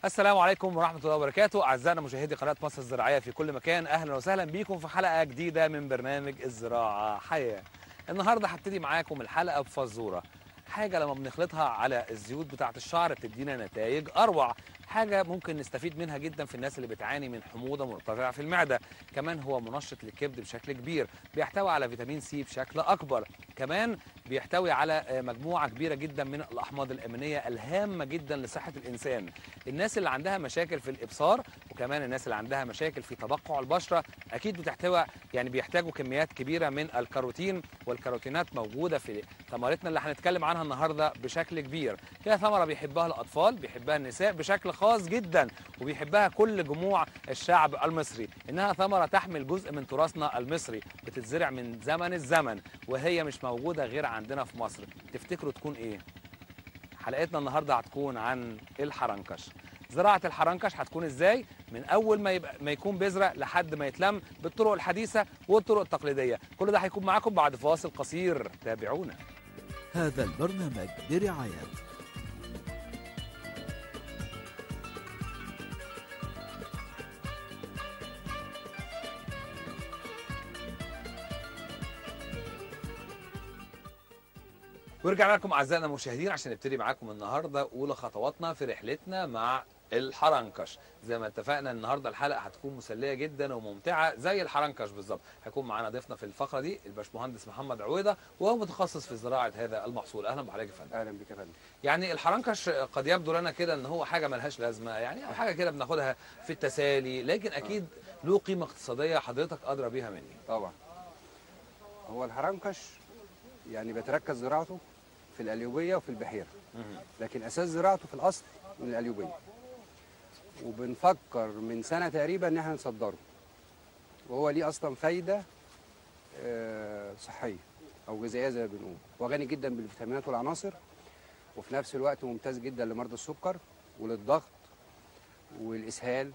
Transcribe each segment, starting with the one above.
السلام عليكم ورحمة الله وبركاته أعزائنا مشاهدي قناة مصر الزراعية في كل مكان أهلا وسهلا بيكم في حلقة جديدة من برنامج الزراعة حياة النهاردة هبتدي معاكم الحلقة بفزورة حاجة لما بنخلطها على الزيوت بتاعة الشعر بتدينا نتائج أروع حاجة ممكن نستفيد منها جدا في الناس اللي بتعاني من حموضة مرتفعة في المعدة كمان هو منشط للكبد بشكل كبير بيحتوي على فيتامين سي بشكل أكبر كمان بيحتوي على مجموعة كبيرة جدا من الأحماض الأمينية الهامة جدا لصحة الإنسان الناس اللي عندها مشاكل في الإبصار وكمان الناس اللي عندها مشاكل في تبقع البشرة أكيد بتحتوي يعني بيحتاجوا كميات كبيرة من الكاروتين والكاروتينات موجودة في ثمرتنا اللي هنتكلم عنها النهاردة بشكل كبير هي ثمرة بيحبها الأطفال بيحبها النساء بشكل خاص جدا وبيحبها كل جموع الشعب المصري إنها ثمرة تحمل جزء من تراثنا المصري بتتزرع من زمن الزمن وهي مش موجودة غير عندنا في مصر تفتكروا تكون إيه؟ حلقتنا النهارده هتكون عن الحرنكش زراعة الحرنكش هتكون ازاي؟ من أول ما يبقى ما يكون بذرة لحد ما يتلم بالطرق الحديثة والطرق التقليدية، كل ده هيكون معاكم بعد فاصل قصير تابعونا. هذا البرنامج برعاية ورجعنا لكم أعزائنا المشاهدين عشان نبتدي معاكم النهارده أولى خطواتنا في رحلتنا مع الحرنكش زي ما اتفقنا النهارده الحلقه هتكون مسليه جدا وممتعه زي الحرنكش بالظبط هيكون معانا ضيفنا في الفقره دي الباشمهندس محمد عويده وهو متخصص في زراعه هذا المحصول اهلا بحضرتك يا فندم اهلا بك يا فندم يعني الحرنكش قد يبدو لنا كده ان هو حاجه ملهاش لازمه يعني او حاجه كده بناخدها في التسالي لكن اكيد له قيمه اقتصاديه حضرتك ادرى بيها مني طبعا هو الحرنكش يعني بتركز زراعته في القليوبيه وفي البحيره لكن اساس زراعته في الاصل من القليوبيه وبنفكر من سنه تقريبا ان احنا نصدره وهو ليه اصلا فايده آه، صحيه او غذائيه زي ما بنقول هو غني جدا بالفيتامينات والعناصر وفي نفس الوقت ممتاز جدا لمرضى السكر وللضغط والاسهال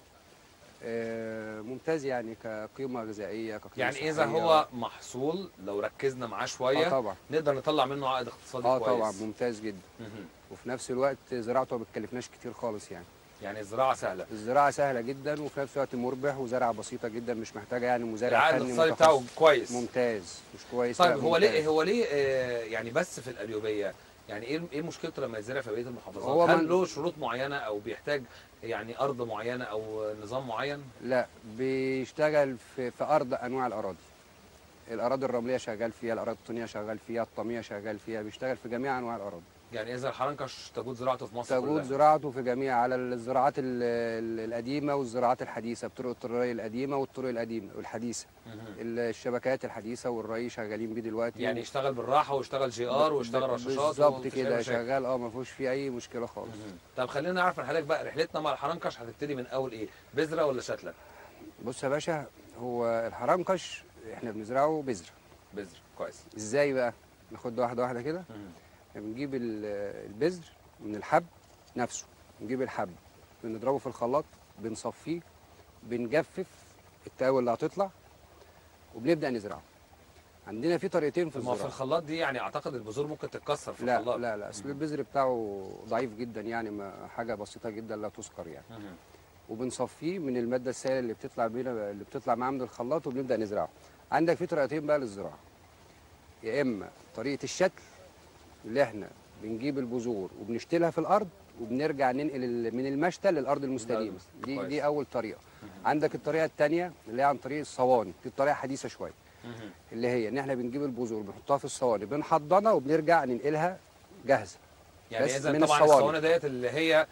آه، ممتاز يعني كقيمه غذائيه كقيمه يعني اذا صحية. هو محصول لو ركزنا معاه اه شويه طبعا نقدر نطلع منه عائد اقتصادي اه كويس طبعا ممتاز جدا مهم. وفي نفس الوقت زراعته ما بتكلفناش كتير خالص يعني يعني الزراعه سهله الزراعه سهله جدا وفي نفس الوقت مربح وزرعه بسيطه جدا مش محتاجه يعني مزارع العائد فني الاقتصادي متخصص. بتاعه كويس ممتاز مش كويس طيب لا، هو ليه ممتاز. هو ليه آه، يعني بس في القليوبيه يعني ايه ايه مشكلته لما يتزرع في بقيه المحافظات هو هل من- له شروط معينه او بيحتاج يعني ارض معينه او نظام معين لا بيشتغل في, في ارض انواع الاراضي الاراضي الرمليه شغال فيها الاراضي الطينيه شغال فيها الطاميه شغال فيها بيشتغل في جميع انواع الاراضي يعني اذا الحرنكش تجود زراعته في مصر تجود كلها زراعته في جميع على الزراعات ال- ال- القديمه والزراعات الحديثه بطرق الري القديمه والطرق القديمه والحديثه مهم. الشبكات الحديثه والري شغالين بيه دلوقتي يعني يشتغل بالراحه ويشتغل جي ار ويشتغل رشاشات بالظبط ومفيش أي كده مشاكل. شغال اه ما فيهوش فيه اي مشكله خالص مهم. طب خلينا نعرف من حضرتك بقى رحلتنا مع الحرنكش هتبتدي من اول ايه بذره ولا شتله بص يا باشا هو الحرنكش احنا بنزرعه بذره بذره كويس ازاي بقى ناخد واحده واحده كده مهم. احنا بنجيب ال- البذر من الحب نفسه نجيب الحب بنضربه في الخلاط بنصفيه بنجفف التقاوي اللي هتطلع وبنبدا نزرعه عندنا في طريقتين في ما في الزراعه الخلاط دي يعني اعتقد البذور ممكن تتكسر في لا الخلاط لا لا اصل البذر بتاعه ضعيف جدا يعني ما حاجه بسيطه جدا لا تذكر يعني مهم. وبنصفيه من الماده السائله اللي بتطلع بينا اللي بتطلع معاه من الخلاط وبنبدا نزرعه عندك في طريقتين بقى للزراعه يا اما طريقه الشتل اللي احنا بنجيب البذور وبنشتلها في الارض وبنرجع ننقل ال- من المشتل للارض المستديمه دي كويس. دي اول طريقه عندك الطريقه الثانيه اللي هي عن طريق الصواني دي الطريقه حديثه شويه مهم. اللي هي ان احنا بنجيب البذور بنحطها في الصواني بنحضنها وبنرجع ننقلها جاهزه يعني بس اذا من طبعا الصواني. الصواني ديت اللي هي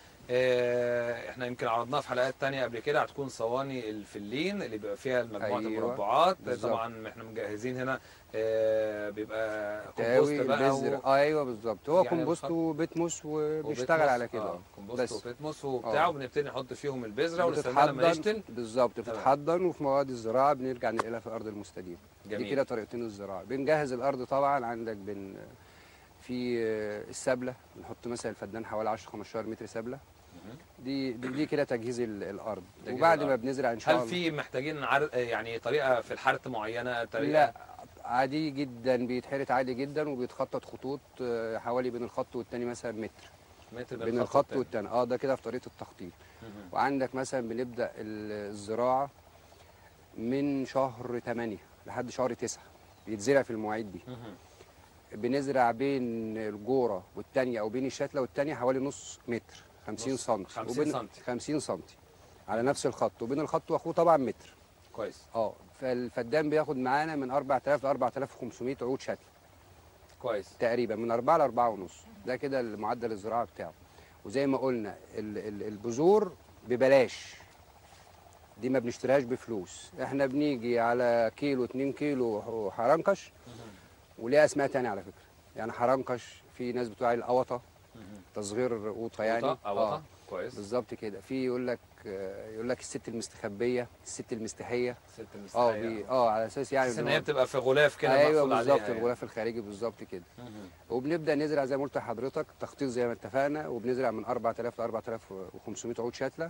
آه، احنا يمكن عرضناها في حلقات تانية قبل كده هتكون صواني الفلين اللي بيبقى فيها مجموعه أيوة، المربعات بالظبط. طبعا احنا مجهزين هنا آه، بيبقى كومبوست تاوي بقى البذر و- آه ايوه بالظبط هو يعني كومبوست الخط- وبتموس وبيشتغل وبيتموس، على كده آه، آه. كومبوست بس. وبيتموس وبتاع آه. وبنبتدي نحط فيهم البذره ونستنى لما بتتحضن يشتل بالظبط بتتحضن وفي مواد الزراعه بنرجع ننقلها في الارض المستديمه دي جميل كده طريقتين الزراعه بنجهز الارض طبعا عندك بن في آه، السبله بنحط مثلا الفدان حوالي 10 15 متر سبله مهم. دي دي, دي كده تجهيز ال- الارض تجهيز وبعد ما الأرض. بنزرع ان شاء هل الله في محتاجين عر... يعني طريقه في الحرث معينه طريقه لا عادي جدا بيتحرت عادي جدا وبيتخطط خطوط آه، حوالي بين الخط والتاني مثلا متر متر بين الخط والتاني اه ده كده في طريقه التخطيط وعندك مثلا بنبدا ال- الزراعه من شهر 8 لحد شهر 9 بيتزرع في المواعيد دي بنزرع بين الجوره والتانية او بين الشتله والتانية حوالي نص متر 50 نص- سم 50 سنتي. 50 سم على نفس الخط وبين الخط واخوه طبعا متر كويس اه فالفدان بياخد معانا من 4000 ل 4500 عود شتل كويس تقريبا من 4 ل 4 ونص ده كده المعدل الزراعه بتاعه وزي ما قلنا ال- ال- البذور ببلاش دي ما بنشتريهاش بفلوس احنا بنيجي على كيلو 2 كيلو حرنكش وليها اسماء تانية على فكره يعني حرنكش في ناس بتقول عليه القوطه تصغير قوطه يعني قوطة، قوطة. كويس بالظبط كده في يقول لك آه، يقول لك الست المستخبيه الست المستحيه ست اه المستحية بي- اه على اساس يعني بس ان إن هي هو- بتبقى في غلاف كده ايوه مقفول بالظبط عليها يعني. الغلاف الخارجي بالظبط كده مهم. وبنبدا نزرع زي ما قلت لحضرتك تخطيط زي ما اتفقنا وبنزرع من 4000 ل 4500 عود شتله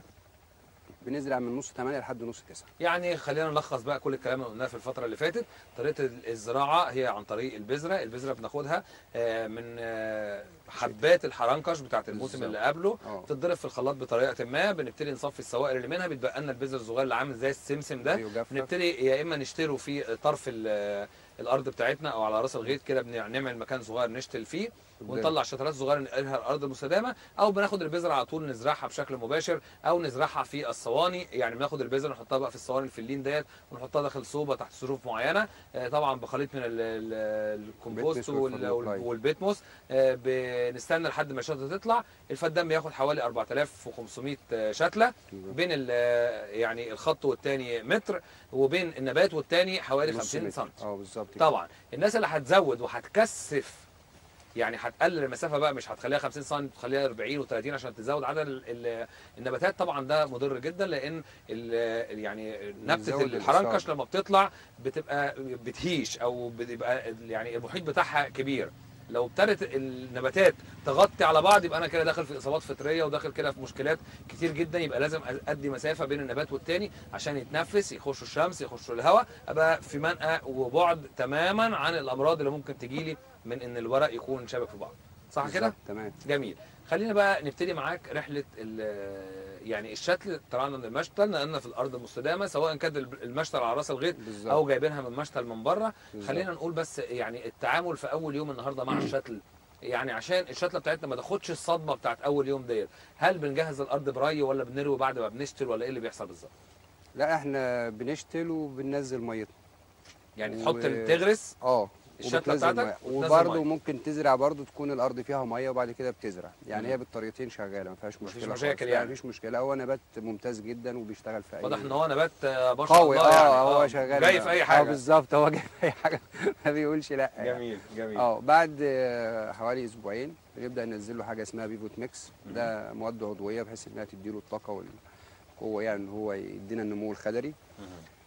بنزرع من نص 8 لحد نص 9 يعني خلينا نلخص بقى كل الكلام اللي قلناه في الفتره اللي فاتت طريقه الزراعه هي عن طريق البذره البذره بناخدها آه، من آه، حبات الحرنكش بتاعت الموسم بالظبط. اللي قبله اه تتضرب في الخلاط بطريقه ما بنبتدي نصفي السوائل اللي منها بيتبقى لنا البذر الصغير اللي عامل زي السمسم ده بيجفف. بنبتدي يا اما نشتره في طرف ال- الارض بتاعتنا او على راس الغيط كده بنعمل مكان صغير نشتل فيه ونطلع شتلات صغيره ننقلها الارض المستدامه او بناخد البذره على طول نزرعها بشكل مباشر او نزرعها في الصواني يعني بناخد البذره نحطها بقى في الصواني الفلين ديت ونحطها داخل صوبه تحت ظروف معينه آه، طبعا بخليط من ال- ال- الكومبوست بيتموس وال- والفرموكلاي. وال- والبيتموس آه، بنستنى لحد ما الشتله تطلع الفدان بياخد حوالي 4500 شتله بين ال- يعني الخط والتاني متر وبين النبات والتاني حوالي نص 50 متر. سم اه بالظبط كده. طبعا الناس اللي هتزود وهتكثف يعني هتقلل المسافه بقى مش هتخليها 50 سم تخليها 40 و30 عشان تزود عدد ال- ال- النباتات طبعا ده مضر جدا لان ال- يعني نبته بيزود الحرنكش الإصابة. لما بتطلع بتبقى بتهيش او بتبقى يعني المحيط بتاعها كبير لو ابتدت النباتات تغطي على بعض يبقى انا كده داخل في اصابات فطريه وداخل كده في مشكلات كتير جدا يبقى لازم ادي مسافه بين النبات والتاني عشان يتنفس يخشوا الشمس يخشوا الهواء ابقى في منأى وبعد تماما عن الامراض اللي ممكن تجيلي من ان الورق يكون شابك في بعض صح كده بالظبط، تمام جميل خلينا بقى نبتدي معاك رحله ال- يعني الشتل طلعنا من المشتل نقلنا في الارض المستدامه سواء كان المشتل على راس الغيط بالظبط او جايبينها من مشتل من بره بالظبط. خلينا نقول بس يعني التعامل في اول يوم النهارده مع الشتل يعني عشان الشتله بتاعتنا ما تاخدش الصدمه بتاعت اول يوم ديت هل بنجهز الارض بري ولا بنروي بعد ما بنشتل ولا ايه اللي بيحصل بالظبط لا احنا بنشتل وبننزل ميتنا يعني و- تحط تغرس اه الشتلة وبتنزل بتاعتك مية. وتنزل وبرضه مية. ممكن تزرع برضه تكون الارض فيها ميه وبعد كده بتزرع يعني مم. هي بالطريقتين شغاله ما فيهاش مفيش مشكله مشاكل خالص. يعني. مفيش مشكله هو نبات ممتاز جدا وبيشتغل في اي واضح ان هو نبات آه، ما شاء قوي الله اه يعني هو آه، شغال جاي في اي اه حاجه بالظبط هو جاي في اي حاجه ما بيقولش لا يعني. جميل جميل اه بعد آه، حوالي اسبوعين بنبدا ننزل له حاجه اسمها بيفوت ميكس مم. ده مواد عضويه بحيث انها تديله الطاقه والقوه يعني ان هو يدينا النمو الخضري مهم.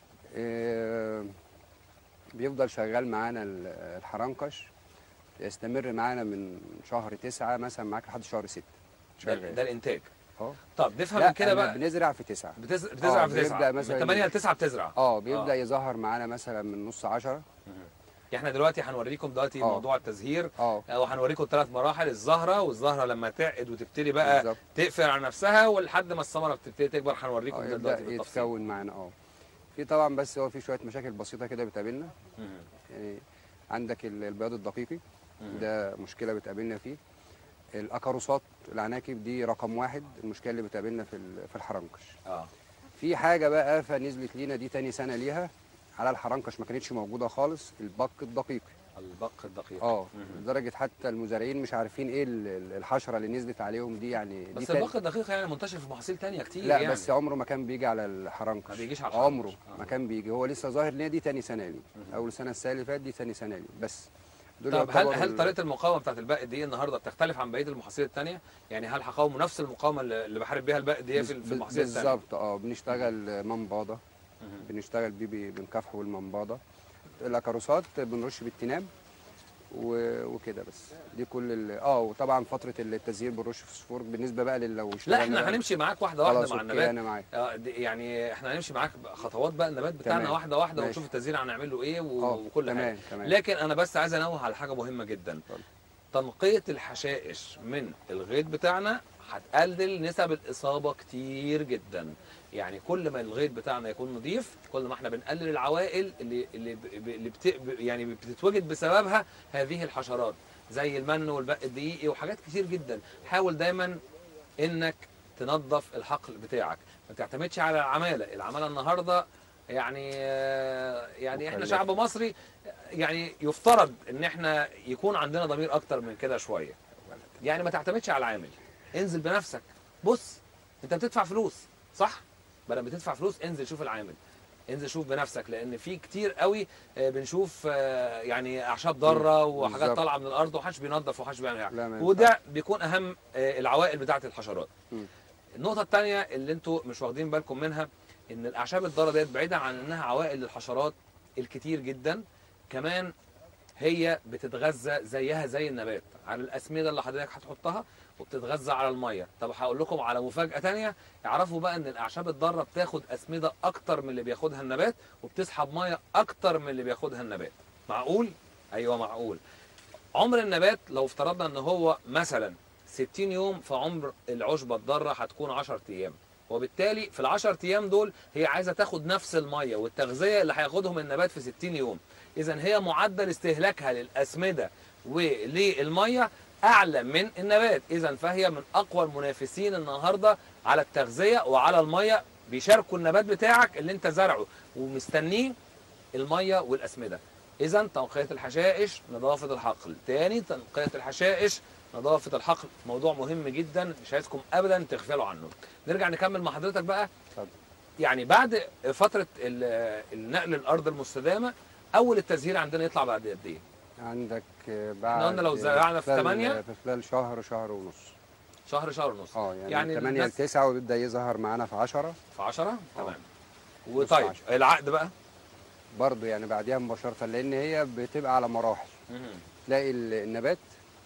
آه، بيفضل شغال معانا ال- الحرنكش يستمر معانا من شهر تسعة مثلا معاك لحد شهر ستة ده, ده شغال الانتاج اه طب نفهم لا من كده احنا بقى بنزرع في تسعة بتز- بتزرع آه، في بيبدأ تسعة من مثلاً 8 ل 9 بتزرع اه بيبدا آه. يظهر معانا مثلا من نص عشرة احنا دلوقتي هنوريكم دلوقتي آه. موضوع التزهير اه وهنوريكم ثلاث مراحل الزهره والزهره لما تعقد وتبتدي بقى بالظبط تقفل على نفسها ولحد ما الثمره بتبتدي تكبر هنوريكم اه ده يبدا دلوقتي بالتفصيل يتكون معانا اه في طبعا بس هو في شويه مشاكل بسيطه كده بتقابلنا مهم. يعني عندك ال- البياض الدقيقي مهم. ده مشكله بتقابلنا فيه الاكاروسات العناكب دي رقم واحد المشكله اللي بتقابلنا في ال- في الحرنكش اه في حاجه بقى فنزلت لينا دي تاني سنه ليها على الحرنكش ما كانتش موجوده خالص البق الدقيقي البق الدقيق اه مهم. لدرجه حتى المزارعين مش عارفين ايه ال- ال- الحشره اللي نزلت عليهم دي يعني دي بس تاني- البق الدقيق يعني منتشر في محاصيل تانية كتير لا يعني. بس عمره ما كان بيجي على الحرنكش ما بيجيش على الحرنكش. عمره آه. ما كان بيجي هو لسه ظاهر ليا دي تاني سنه لي مهم. اول سنه السنه اللي فاتت دي تاني سنه لي بس دول طب هل يعتبروا هل ال- طريقه المقاومه بتاعت البق دي النهارده بتختلف عن بقيه المحاصيل التانية يعني هل هقاوموا نفس المقاومه اللي اللي بحارب بيها البق دي في في بز- المحاصيل التانية بالظبط اه بنشتغل منباضه مهم. بنشتغل بيه بي- بنكافحه بالمنباضه الاكاروسات بنرش بالتنام و- وكده بس دي كل ال- اه وطبعا فتره التزهير بنرش فوسفور بالنسبه بقى لل- لو لا اشتغلنا احنا بقى- هنمشي معاك واحده واحده خلاص مع اوكي النبات انا معاك آه، دي- يعني احنا هنمشي معاك خطوات بقى النبات بتاعنا تمام. واحده واحده ماشي. ونشوف التزيين هنعمل له ايه و- اه وكل حاجه تمام تمام لكن انا بس عايز انوه على حاجه مهمه جدا اتفضل. تنقيه الحشائش من الغيط بتاعنا هتقلل نسب الاصابه كتير جدا يعني كل ما الغيط بتاعنا يكون نظيف كل ما احنا بنقلل العوائل اللي اللي, ب- ب- اللي بت يعني بتتوجد بسببها هذه الحشرات زي المن والبق الدقيقي وحاجات كتير جدا حاول دايما انك تنظف الحقل بتاعك ما تعتمدش على العماله العماله النهارده يعني آه، يعني احنا مكلفة. شعب مصري يعني يفترض ان احنا يكون عندنا ضمير اكتر من كده شويه يعني ما تعتمدش على العامل انزل بنفسك بص انت بتدفع فلوس صح بدل ما تدفع فلوس انزل شوف العامل انزل شوف بنفسك لان في كتير قوي آه، بنشوف آه، يعني اعشاب ضاره وحاجات بالظبط. طالعه من الارض ومحدش بينظف ومحدش بيعمل حاجه لا ما وده بيكون اهم آه، العوائل بتاعه الحشرات مم. النقطه الثانيه اللي انتوا مش واخدين بالكم منها ان الاعشاب الضاره ديت بعيدا عن انها عوائل للحشرات الكتير جدا كمان هي بتتغذى زيها زي النبات على الاسمده اللي حضرتك هتحطها وبتتغذى على الميه طب هقول لكم على مفاجاه تانية اعرفوا بقى ان الاعشاب الضاره بتاخد اسمده اكتر من اللي بياخدها النبات وبتسحب ميه اكتر من اللي بياخدها النبات معقول ايوه معقول عمر النبات لو افترضنا ان هو مثلا 60 يوم فعمر العشبه الضاره هتكون 10 ايام وبالتالي في ال 10 ايام دول هي عايزه تاخد نفس الميه والتغذيه اللي هياخدهم النبات في 60 يوم اذا هي معدل استهلاكها للاسمده وللميه اعلى من النبات اذا فهي من اقوى المنافسين النهارده على التغذيه وعلى الميه بيشاركوا النبات بتاعك اللي انت زرعه ومستنيه الميه والاسمده اذا تنقيه الحشائش نظافه الحقل تاني تنقيه الحشائش نظافه الحقل موضوع مهم جدا مش عايزكم ابدا تغفلوا عنه نرجع نكمل مع حضرتك بقى اتفضل. يعني بعد فتره ال- النقل الارض المستدامه اول التزهير عندنا يطلع بعد قد ايه عندك آه، بعد قلنا لو زرعنا في خلال- تمانية؟ في خلال شهر شهر ونص شهر شهر ونص اه يعني, يعني يعني 8 ل الناس- 9 وبيبدا يظهر معانا في 10 في 10 آه. تمام وطيب عشرة. العقد بقى برضه يعني بعديها مباشره لان هي بتبقى على مراحل مهم. تلاقي ال- النبات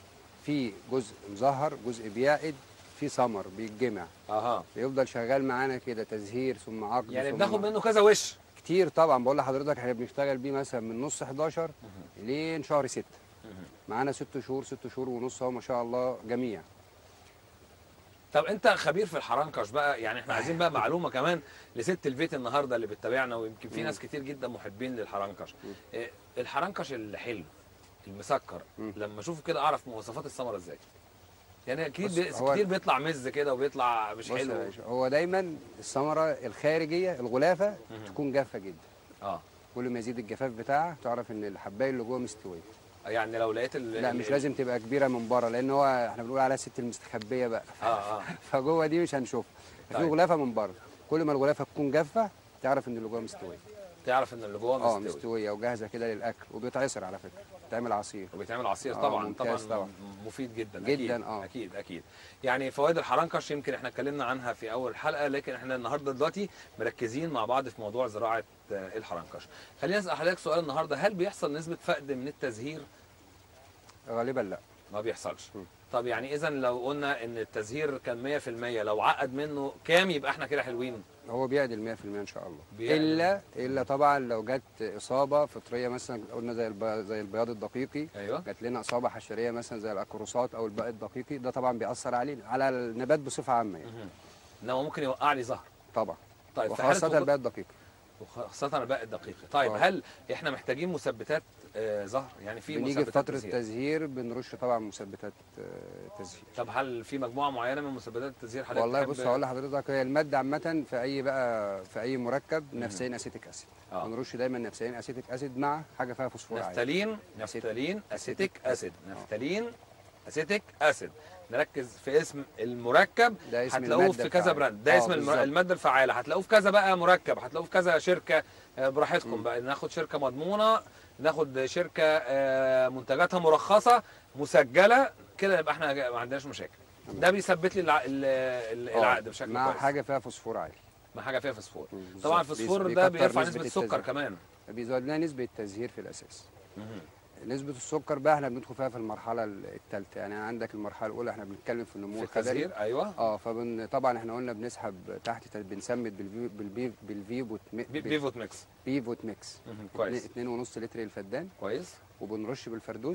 في جزء مزهر جزء بيعقد في ثمر بيتجمع اها بيفضل شغال معانا كده تزهير ثم عقد يعني ثم بناخد منه كذا وش كتير طبعا بقول لحضرتك احنا بنشتغل بيه مثلا من نص 11 لين شهر 6 معانا ست شهور ست شهور ونص اهو ما شاء الله جميع طب انت خبير في الحرنكش بقى يعني احنا عايزين بقى معلومه كمان لست البيت النهارده اللي بتتابعنا ويمكن في مم. ناس كتير جدا محبين للحرنكش مم. إيه، الحرنكش الحلو المسكر مم. لما اشوفه كده اعرف مواصفات الثمره ازاي يعني اكيد بص، بي... هو- كتير بيطلع مز كده وبيطلع مش بص يا حلو باشا، هو دايما الثمره الخارجيه الغلافه مهم. تكون جافه جدا اه كل ما يزيد الجفاف بتاعها تعرف ان الحبايه اللي جوه مستويه يعني لو لقيت ال... لا ال- مش لازم تبقى كبيره من بره لان هو احنا بنقول عليها ست المستخبيه بقى اه اه فجوه دي مش هنشوفها في طيب. غلافه من بره كل ما الغلافه تكون جافه تعرف ان اللي جوه مستويه تعرف ان اللي جوه اه مستوي مستويه وجاهزه كده للاكل وبيتعصر على فكره بتعمل عصير وبيتعمل عصير آه، طبعا ممتاز طبعا طبعا. مفيد جدا جداً، اكيد آه. اكيد اكيد يعني فوائد الحرنكش يمكن احنا اتكلمنا عنها في اول حلقه لكن احنا النهارده دلوقتي مركزين مع بعض في موضوع زراعه آه، الحرنكش خلينا اسال حضرتك سؤال النهارده هل بيحصل نسبه فقد من التزهير غالبا لا ما بيحصلش م. طب يعني اذا لو قلنا ان التزهير كان 100% لو عقد منه كام يبقى احنا كده حلوين هو بيعدل 100% ان شاء الله بيعدل. الا الا طبعا لو جت اصابه فطريه مثلا قلنا زي الب... زي البياض الدقيقي ايوه جات لنا اصابه حشريه مثلا زي الاكروسات او الباء الدقيقي ده طبعا بيأثر علينا على النبات بصفه عامه يعني مهم. انما ممكن يوقع لي زهر طبعا طيب في حالة وخاصه وجود- الباء الدقيقي وخاصة الباقي الدقيقي طيب آه. هل احنا محتاجين مثبتات آه، زهر يعني في بنيجي في مثبتات فتره تزهير التزهير بنرش طبعا مثبتات آه، تزهير طب هل في مجموعه معينه من مثبتات التزهير حضرتك والله تحب- بص هقول لحضرتك هي الماده عامه في اي بقى في اي مركب نفسين اسيتيك اسيد آه. بنرش دايما نفسين اسيتيك اسيد مع حاجه فيها فوسفور عالي نفتالين أسيتيك. نفتالين اسيتيك اسيد آه. نفتالين اسيتيك اسيد نركز في اسم المركب ده اسم هتلاقوه المادة في كذا الفعالة. براند ده آه، اسم الم- بالظبط. الماده الفعاله هتلاقوه في كذا بقى مركب هتلاقوه في كذا شركه آه، براحتكم مم. بقى ناخد شركه مضمونه ناخد شركه آه، منتجاتها مرخصه مسجله كده يبقى احنا ما عندناش مشاكل تمام. ده بيثبت لي الع- ال- ال- آه، العقد بشكل مع كويس حاجه فيها فوسفور عالي مع حاجه فيها فوسفور مم، طبعا بالظبط. الفوسفور بيس- ده بيكتر بيرفع نسبة نسبه السكر التزهير. كمان بيزود لنا نسبه التزهير في الاساس مهم. نسبه السكر بقى احنا بندخل فيها في المرحله الثالثه يعني عندك المرحله الاولى احنا بنتكلم في النمو في الخضري التزهير ايوه اه فبن طبعا احنا قلنا بنسحب تحت ت- بنسمد بالفي بالفي بالفيفوت بي- بي بيفوت ميكس بيفوت ميكس مهم. كويس 2.5 لتر الفدان كويس وبنرش بالفردوس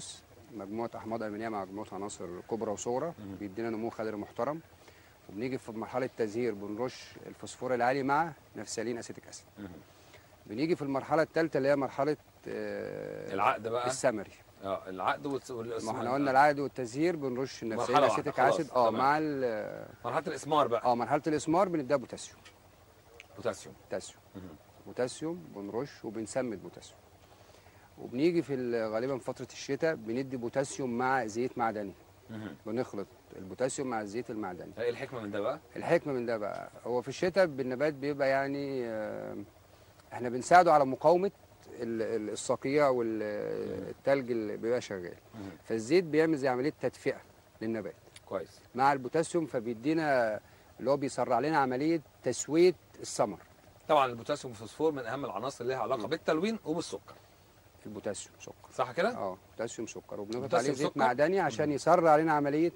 مجموعه احماض امينيه مع مجموعه عناصر كبرى وصغرى مهم. بيدينا نمو خضري محترم وبنيجي في مرحله تزهير بنرش الفوسفور العالي مع نفسالين اسيتيك اسيد مهم. بنيجي في المرحله الثالثه اللي هي مرحله آه، العقد بقى السمري اه العقد والس- والاسم ما احنا قلنا العقد والتزهير بنرش النفسالين مرحلة واحدة، اسيتيك خلاص، اسيد اه تمام. مع ال- مرحله الاسمار بقى اه مرحله الاسمار بنديها بوتاسيوم بوتاسيوم بوتاسيوم مهم. بوتاسيوم بنرش وبنسمد بوتاسيوم وبنيجي في ال- غالبا فتره الشتاء بندي بوتاسيوم مع زيت معدني مهم. بنخلط البوتاسيوم مع الزيت المعدني ايه الحكمه من ده بقى؟ الحكمه من ده بقى هو في الشتاء بالنبات بيبقى يعني آه، احنا بنساعده على مقاومه ال- ال- الصقيع والتلج اللي بيبقى شغال مهم. فالزيت بيعمل زي عمليه تدفئه للنبات كويس مع البوتاسيوم فبيدينا اللي هو بيسرع لنا عمليه تسويه الثمر طبعا البوتاسيوم والفوسفور من اهم العناصر اللي لها علاقه مم. بالتلوين وبالسكر البوتاسيوم سكر صح كده؟ اه بوتاسيوم سكر وبنضغط بوتاسيوم عليه زيت سكر؟ معدني عشان يسرع علينا عمليه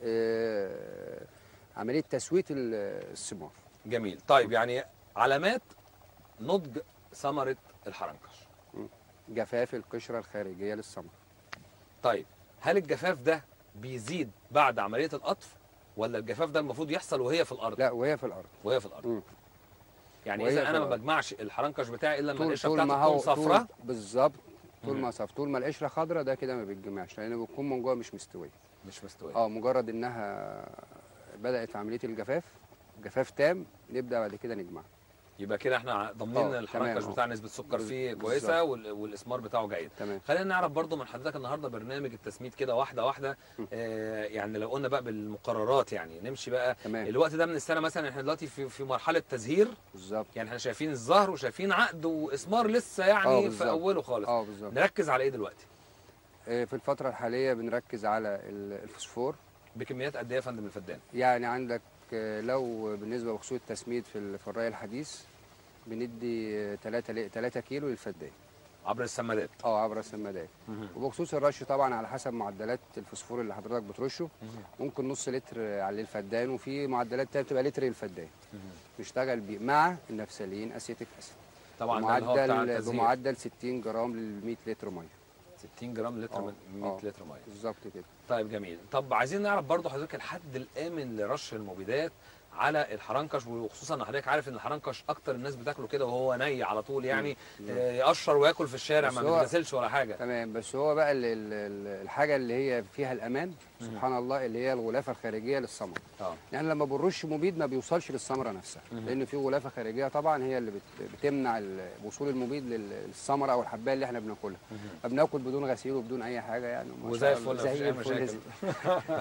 آه عمليه تسويه ال- الثمار جميل طيب يعني علامات نضج ثمره الحرنكش جفاف القشره الخارجيه للثمر طيب هل الجفاف ده بيزيد بعد عمليه القطف ولا الجفاف ده المفروض يحصل وهي في الارض لا وهي في الارض وهي في الارض مم. يعني وهي اذا في انا ما الأرض. بجمعش الحرنكش بتاعي الا لما طول, القشره طول ما بتاعته هو تكون صفراء طول بالظبط طول مم. ما صف طول ما القشره خضراء ده كده ما بيتجمعش لان بتكون من جوه مش مستويه مش مستويه اه مجرد انها بدات في عمليه الجفاف جفاف تام نبدا بعد كده نجمع يبقى كده احنا ضامنين آه، الحرنكش تمام، بتاع نسبه سكر بز- فيه بالظبط. كويسه وال- والاسمار بتاعه جيد تمام خلينا نعرف برضو من حضرتك النهارده برنامج التسميد كده واحده واحده م. آه يعني لو قلنا بقى بالمقررات يعني نمشي بقى تمام الوقت ده من السنه مثلا احنا دلوقتي في في مرحله تزهير بالظبط يعني احنا شايفين الزهر وشايفين عقد واسمار لسه يعني آه، في بالظبط. اوله خالص اه بالظبط نركز على ايه دلوقتي آه، في الفتره الحاليه بنركز على ال- الفوسفور بكميات قد ايه يا فندم الفدان يعني عندك آه، لو بالنسبه لخصوص التسميد في ال- في الري الحديث بندي 3 3 كيلو للفدان عبر السمادات اه عبر السمادات وبخصوص الرش طبعا على حسب معدلات الفوسفور اللي حضرتك بترشه ممكن نص لتر على الفدان وفي معدلات تانية بتبقى لتر للفدان نشتغل بيه مع النفسلين اسيتيك اسيد طبعا ده اللي هو بتاع بمعدل التزهير بمعدل 60 جرام لل 100 لتر ميه 60 جرام لتر آه، من 100 آه. لتر ميه بالظبط كده طيب جميل طب عايزين نعرف برضو حضرتك الحد الامن لرش المبيدات على الحرنكش وخصوصا ان حضرتك عارف ان الحرنكش اكتر الناس بتاكله كده وهو ني على طول يعني مم. آه، يقشر وياكل في الشارع بس ما هو- بيتغسلش ولا حاجه تمام بس هو بقى ال- ال- ال- الحاجه اللي هي فيها الامان مم. سبحان الله اللي هي الغلافه الخارجيه للثمره اه يعني لما بنرش مبيد ما بيوصلش للثمره نفسها مم. لان في غلافه خارجيه طبعا هي اللي بت- بتمنع ال- وصول المبيد لل- للثمره او الحبايه اللي احنا بناكلها فبناكل بدون غسيل وبدون اي حاجه يعني ما وزي شاء الله. الفل مفيش زي اي الفل مشاكل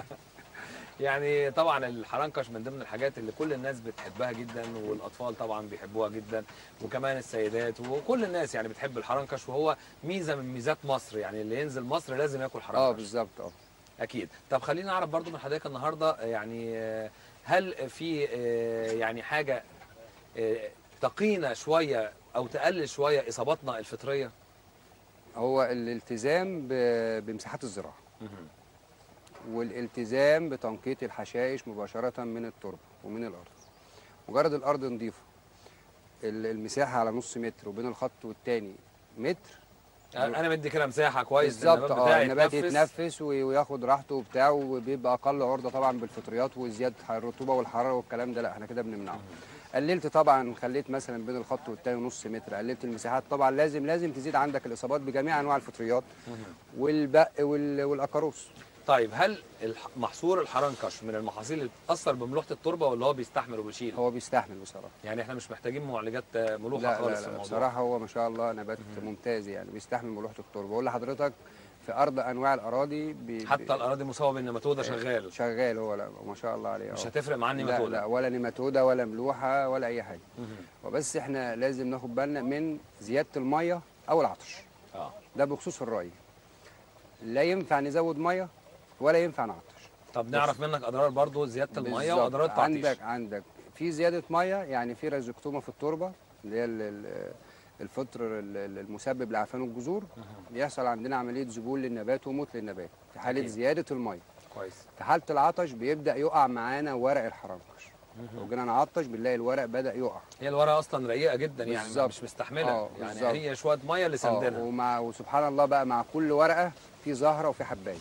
يعني طبعا الحرنكش من ضمن الحاجات اللي كل الناس بتحبها جدا والاطفال طبعا بيحبوها جدا وكمان السيدات وكل الناس يعني بتحب الحرنكش وهو ميزه من ميزات مصر يعني اللي ينزل مصر لازم ياكل اه حرنكش بالظبط اه اكيد طب خلينا نعرف برضو من حضرتك النهارده يعني آه، هل في آه، يعني حاجه آه، تقينا شويه او تقلل شويه اصاباتنا الفطريه هو الالتزام ب- بمساحات الزراعه والالتزام بتنقية الحشائش مباشرة من التربة ومن الأرض مجرد الأرض نظيفة ال- المساحة على نص متر وبين الخط والتاني متر انا مدي كده مساحه كويس بالظبط النبات اه بتاعي النبات يتنفس. يتنفس وي- وياخد راحته وبتاع وبيبقى أقل عرضة طبعا بالفطريات وزيادة الرطوبة والحرارة والكلام ده لا احنا كده بنمنعه قللت طبعا خليت مثلا بين الخط والتاني نص متر قللت المساحات طبعا لازم لازم تزيد عندك الإصابات بجميع أنواع الفطريات والبق وال- والأكاروس طيب هل الح- محصول الحرنكش من المحاصيل اللي بتاثر بملوحه التربه ولا هو بيستحمل وبيشيل هو بيستحمل بصراحة يعني احنا مش محتاجين معالجات آه، ملوحه لا خالص لا, في لا الموضوع بصراحة هو ما شاء الله نبات ممتاز يعني بيستحمل ملوحة التربة بقول لحضرتك في أرض أنواع الأراضي بي حتى الاراضي مصابه بالنيماتوده شغال شغال هو لا ما شاء الله عليه مش أهو. هتفرق معاه لا النيماتوده لا ولا نيماتوده ولا ملوحة ولا أي حاجة مهم. وبس احنا لازم ناخد بالنا من زيادة المية أو العطش اه ده بخصوص الري لا ينفع نزود مية ولا ينفع نعطش طب نعرف منك اضرار برضو زياده الميه بالظبط. واضرار التعطيش عندك عندك في زياده ميه يعني في ريزوكتوما في التربه اللي هي ال- ال- الفطر ال- ال- المسبب لعفان الجذور بيحصل عندنا عمليه ذبول للنبات وموت للنبات في حاله أكيد. زياده الميه كويس في حاله العطش بيبدا يقع معانا ورق الحرنكش لو جينا نعطش بنلاقي الورق بدا يقع هي الورقه اصلا رقيقه جدا يعني بالظبط. مش مستحمله آه، يعني بالظبط. هي شويه ميه اللي اه سندنا ومع وسبحان الله بقى مع كل ورقه في زهره وفي حبايه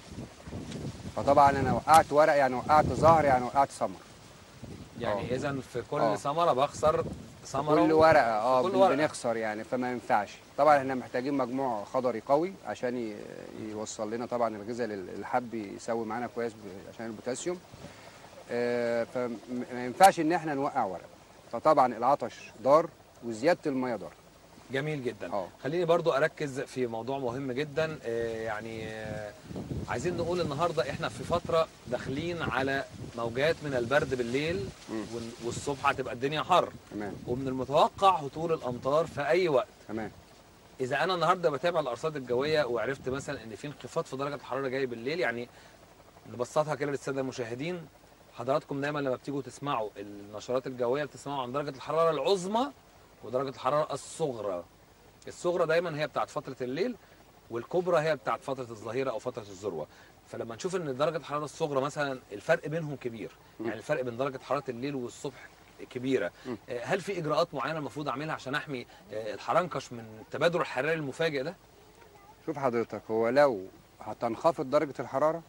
فطبعا انا وقعت ورق يعني وقعت زهر يعني وقعت ثمر يعني آه. اذا في كل آه. ثمره بخسر ثمره كل ورقه اه كل بن- ورقة. بنخسر يعني فما ينفعش طبعا احنا محتاجين مجموع خضري قوي عشان ي- يوصل لنا طبعا الغذاء لل- الحب يسوي معانا كويس ب- عشان البوتاسيوم آه، فما ينفعش ان احنا نوقع ورق فطبعا العطش ضار وزياده الميه ضار جميل جدا اه. خليني برضو اركز في موضوع مهم جدا آه، يعني آه، عايزين نقول النهارده احنا في فتره داخلين على موجات من البرد بالليل مم. وال- والصبح هتبقى الدنيا حر تمام ومن المتوقع هطول الامطار في اي وقت تمام اذا انا النهارده بتابع الارصاد الجويه وعرفت مثلا ان في انخفاض في درجه الحراره جاي بالليل يعني نبسطها كده للساده المشاهدين حضراتكم دايما لما بتيجوا تسمعوا النشرات الجويه بتسمعوا عن درجه الحراره العظمى ودرجه الحراره الصغرى الصغرى دايما هي بتاعت فتره الليل والكبرى هي بتاعت فتره الظهيره او فتره الذروه فلما نشوف ان درجه الحراره الصغرى مثلا الفرق بينهم كبير مم. يعني الفرق بين درجه حراره الليل والصبح كبيره مم. آه، هل في اجراءات معينه المفروض اعملها عشان احمي آه، الحرنكش من التبادل الحراري المفاجئ ده شوف حضرتك هو لو هتنخفض درجه الحراره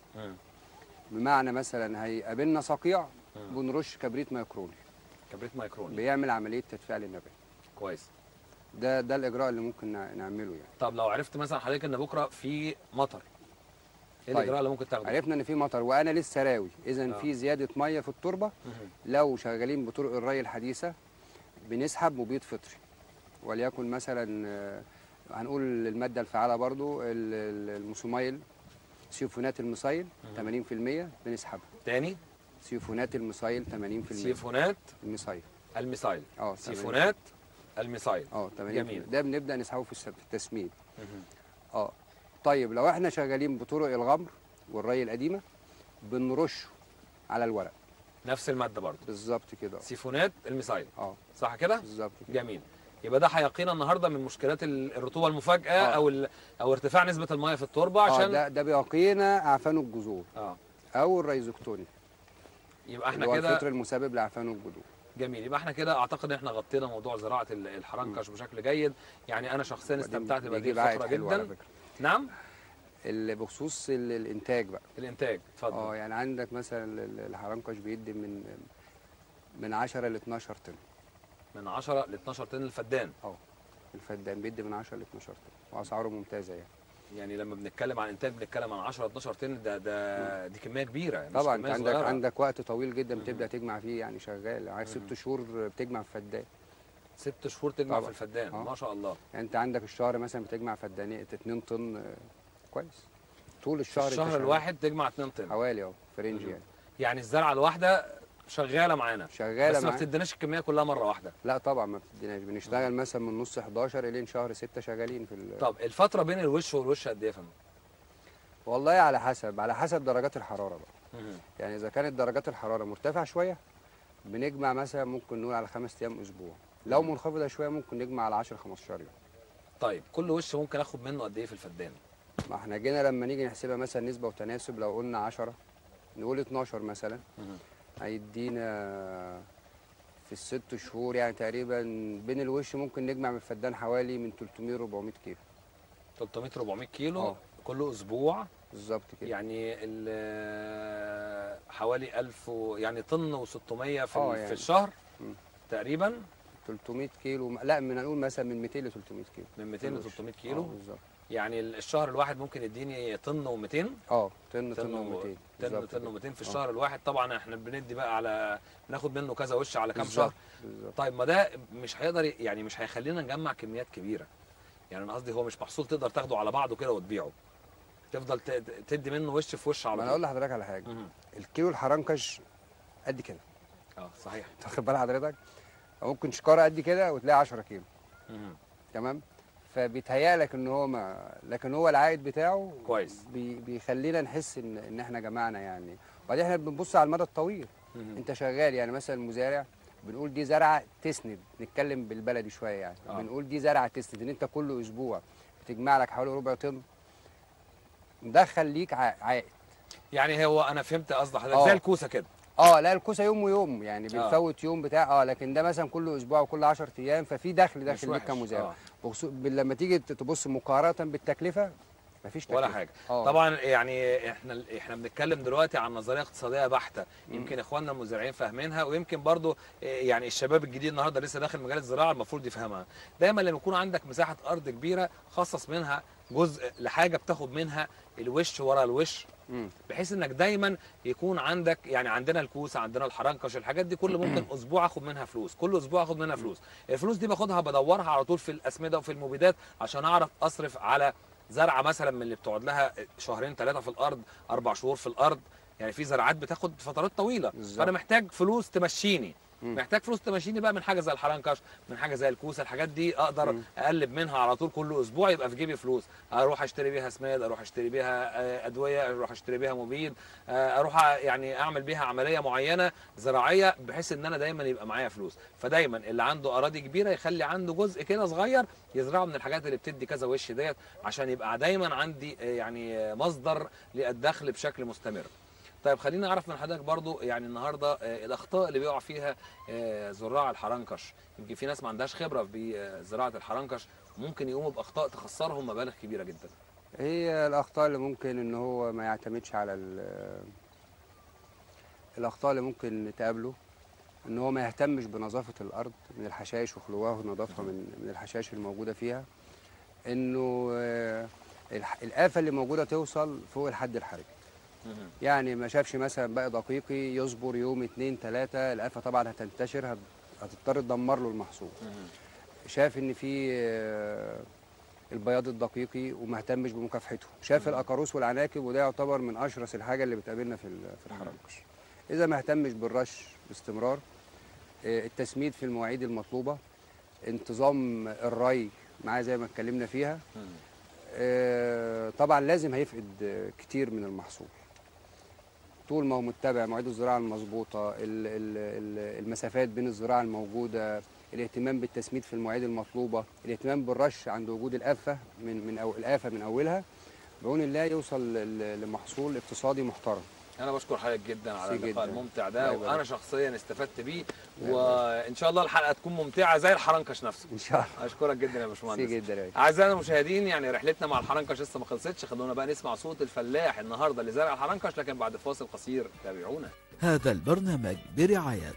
بمعنى مثلا هيقابلنا صقيع مم. بنرش كبريت ميكروني كبريت مايكرون بيعمل عمليه تدفئه للنبات كويس ده ده الاجراء اللي ممكن نع- نعمله يعني طب لو عرفت مثلا حضرتك ان بكره في مطر ايه طيب. الاجراء اللي ممكن تاخده عرفنا ان في مطر وانا لسه راوي اذا آه. في زياده ميه في التربه مهم. لو شغالين بطرق الري الحديثه بنسحب مبيد فطري وليكن مثلا آه، هنقول الماده الفعاله برضو ال- ال- الموسومايل سيفونات المصايل 80% بنسحبها تاني سيفونات المصايل 80% سيفونات المصايل الميسايل اه سيفونات الميسايل اه 80% جميل. ده بنبدا نسحبه في الس- في التسميد مهم. اه طيب لو احنا شغالين بطرق الغمر والري القديمه بنرشه على الورق نفس الماده برضه بالظبط كده آه. سيفونات الميسايل اه صح كده بالظبط كده جميل يبقى ده هيقينا النهارده من مشكلات ال- الرطوبه المفاجئه آه. او ال- او ارتفاع نسبه الميه في التربه اه عشان ده ده بيقينا اعفان الجذور اه او الريزوكتوني يبقى اللي احنا هو كده الفطر المسبب لاعفان الجذور جميل يبقى احنا كده اعتقد ان احنا غطينا موضوع زراعه ال- الحرنكش بشكل جيد يعني انا شخصيا وبعدين استمتعت بهذه بيجيب عائد الفتره حلو على جدا فكره نعم اللي بخصوص ال- الانتاج بقى الانتاج اتفضل اه يعني عندك مثلا ال- الحرنكش بيدي من من 10 ل 12 طن من 10 ل 12 طن الفدان اه الفدان بيدي من 10 ل 12 طن واسعاره ممتازه يعني يعني لما بنتكلم عن انتاج بنتكلم عن 10 12 طن ده ده دي كميه كبيره مش طبعا انت كمية عندك صغيرة. عندك وقت طويل جدا مم. بتبدا تجمع فيه يعني شغال عايز ست شهور بتجمع في فدان ست شهور تجمع طبعا. في الفدان آه. ما شاء الله يعني انت عندك الشهر مثلا بتجمع فدانين 2 طن آه، كويس طول في الشهر انت الشهر شغال. الواحد تجمع 2 طن حوالي اهو في رينج مم. يعني يعني الزرعه الواحده شغاله معانا شغاله بس ما معاك. بتديناش الكميه كلها مره واحده لا طبعا ما بتديناش بنشتغل مثلا من نص 11 الين شهر 6 شغالين في ال... طب الفتره بين الوش والوش قد ايه يا فندم؟ والله على حسب على حسب درجات الحراره بقى مهم. يعني اذا كانت درجات الحراره مرتفعه شويه بنجمع مثلا ممكن نقول على خمس ايام اسبوع لو منخفضه شويه ممكن نجمع على 10 15 يوم طيب كل وش ممكن اخد منه قد ايه في الفدان؟ ما احنا جينا لما نيجي نحسبها مثلا نسبه وتناسب لو قلنا 10 نقول 12 مثلا مهم. هيدينا في الست شهور يعني تقريبا بين الوش ممكن نجمع من الفدان حوالي من 300 400 كيلو 300 400 كيلو آه. كل اسبوع بالظبط كده يعني ال- حوالي 1000 و- يعني طن و600 في, آه ال- يعني. في الشهر مم. تقريبا 300 كيلو لا من نقول مثلا من 200 ل 300 كيلو من 200 ل 300 اه كيلو بالظبط يعني الشهر الواحد ممكن يديني طن و200 اه طن طن طن و- و200 طن طن و200 في الشهر الواحد طبعا احنا بندي بقى على بناخد منه كذا وش على كام شهر بالظبط طيب ما ده مش هيقدر ي- يعني مش هيخلينا نجمع كميات كبيره يعني انا قصدي هو مش محصول تقدر تاخده على بعضه كده وتبيعه تفضل ت- ت- تدي منه وش في وش ما على انا طول اقول لحضرتك على حاجه مهم. الكيلو الحرنكش قد كده اه صحيح أنت واخد بال حضرتك ممكن شكاره قد كده وتلاقي 10 كيلو مهم. تمام فبيتهيأ لك ان هو ما لكن هو العائد بتاعه كويس. بي... بيخلينا نحس ان ان احنا جمعنا يعني وبعدين احنا بنبص على المدى الطويل مهم. انت شغال يعني مثلا المزارع بنقول دي زرعه تسند نتكلم بالبلدي شويه يعني آه. آه. بنقول دي زرعه تسند ان انت كل اسبوع بتجمع لك حوالي ربع طن مدخل ليك ع- عائد يعني هو انا فهمت قصد حضرتك آه. زي الكوسه كده اه لا الكوسه يوم ويوم يعني آه. بنفوت يوم بتاع اه لكن ده مثلا كل اسبوع وكل 10 ايام ففي دخل مش داخل ليك وحش. كمزارع آه. بخصوص- لما تيجي تبص مقارنه بالتكلفه مفيش ولا تكلفة. حاجه آه. طبعا يعني احنا احنا بنتكلم دلوقتي عن نظريه اقتصاديه بحته يمكن اخواننا المزارعين فاهمينها ويمكن برضو إيه، يعني الشباب الجديد النهارده لسه داخل مجال الزراعه المفروض يفهمها دايما لما يكون عندك مساحه ارض كبيره خصص منها جزء لحاجه بتاخد منها الوش ورا الوش مم. بحيث انك دايما يكون عندك يعني عندنا الكوسه عندنا الحرنكش الحاجات دي كل ممكن اسبوع اخد منها فلوس كل اسبوع اخد منها فلوس الفلوس دي باخدها بدورها على طول في الاسمده وفي المبيدات عشان اعرف اصرف على زرعه مثلا من اللي بتقعد لها شهرين ثلاثه في الارض اربع شهور في الارض يعني في زراعات بتاخد فترات طويله بالظبط. فانا محتاج فلوس تمشيني مم. محتاج فلوس تمشيني بقى من حاجه زي الحرنكش من حاجه زي الكوسه الحاجات دي اقدر مم. اقلب منها على طول كل اسبوع يبقى في جيبي فلوس اروح اشتري بيها اسماد اروح اشتري بيها آه، ادويه اروح اشتري بيها مبيد آه، اروح أ- يعني اعمل بيها عمليه معينه زراعيه بحيث ان انا دايما يبقى معايا فلوس فدايما اللي عنده اراضي كبيره يخلي عنده جزء كده صغير يزرعه من الحاجات اللي بتدي كذا وش ديت عشان يبقى دايما عندي آه، يعني آه، مصدر للدخل بشكل مستمر طيب خلينا نعرف من حضرتك برضو يعني النهارده آه، الاخطاء اللي بيقع فيها آه، زراع الحرنكش يمكن في ناس ما عندهاش خبره بزراعه الحرنكش ممكن يقوموا باخطاء تخسرهم مبالغ كبيره جدا هي الاخطاء اللي ممكن ان هو ما يعتمدش على ال- الاخطاء اللي ممكن تقابله ان هو ما يهتمش بنظافه الارض من الحشائش وخلوها ونظافها من من الحشائش الموجوده فيها انه آه، الح- الافه اللي موجوده توصل فوق الحد الحرج يعني ما شافش مثلا بقى دقيقي يصبر يوم اتنين تلاته الافه طبعا هتنتشر هت- هتضطر تدمر له المحصول شاف ان في آه، البياض الدقيقي وما اهتمش بمكافحته شاف الاقاروس والعناكب وده يعتبر من اشرس الحاجه اللي بتقابلنا في ال- في الحرنكش اذا ما اهتمش بالرش باستمرار آه، التسميد في المواعيد المطلوبه انتظام الري معاه زي ما اتكلمنا فيها آه، طبعا لازم هيفقد آه، كتير من المحصول طول ما هو متبع مواعيد الزراعه المظبوطه ال- ال- ال- المسافات بين الزراعه الموجوده الاهتمام بالتسميد في المواعيد المطلوبه الاهتمام بالرش عند وجود الافه من من أو الافه من اولها بعون الله يوصل ل- لمحصول اقتصادي محترم انا بشكر حضرتك جدا على ميرسي اللقاء جدا. الممتع ده الله يبارك. وانا شخصيا استفدت بيه الله وان شاء الله الحلقه تكون ممتعه زي الحرنكش نفسه ان شاء الله اشكرك جدا يا ميرسي باشمهندس جدا يا باشا. اعزائنا المشاهدين يعني رحلتنا مع الحرنكش لسه ما خلصتش خلونا بقى نسمع صوت الفلاح النهارده اللي زرع الحرنكش لكن بعد فاصل قصير تابعونا هذا البرنامج برعاية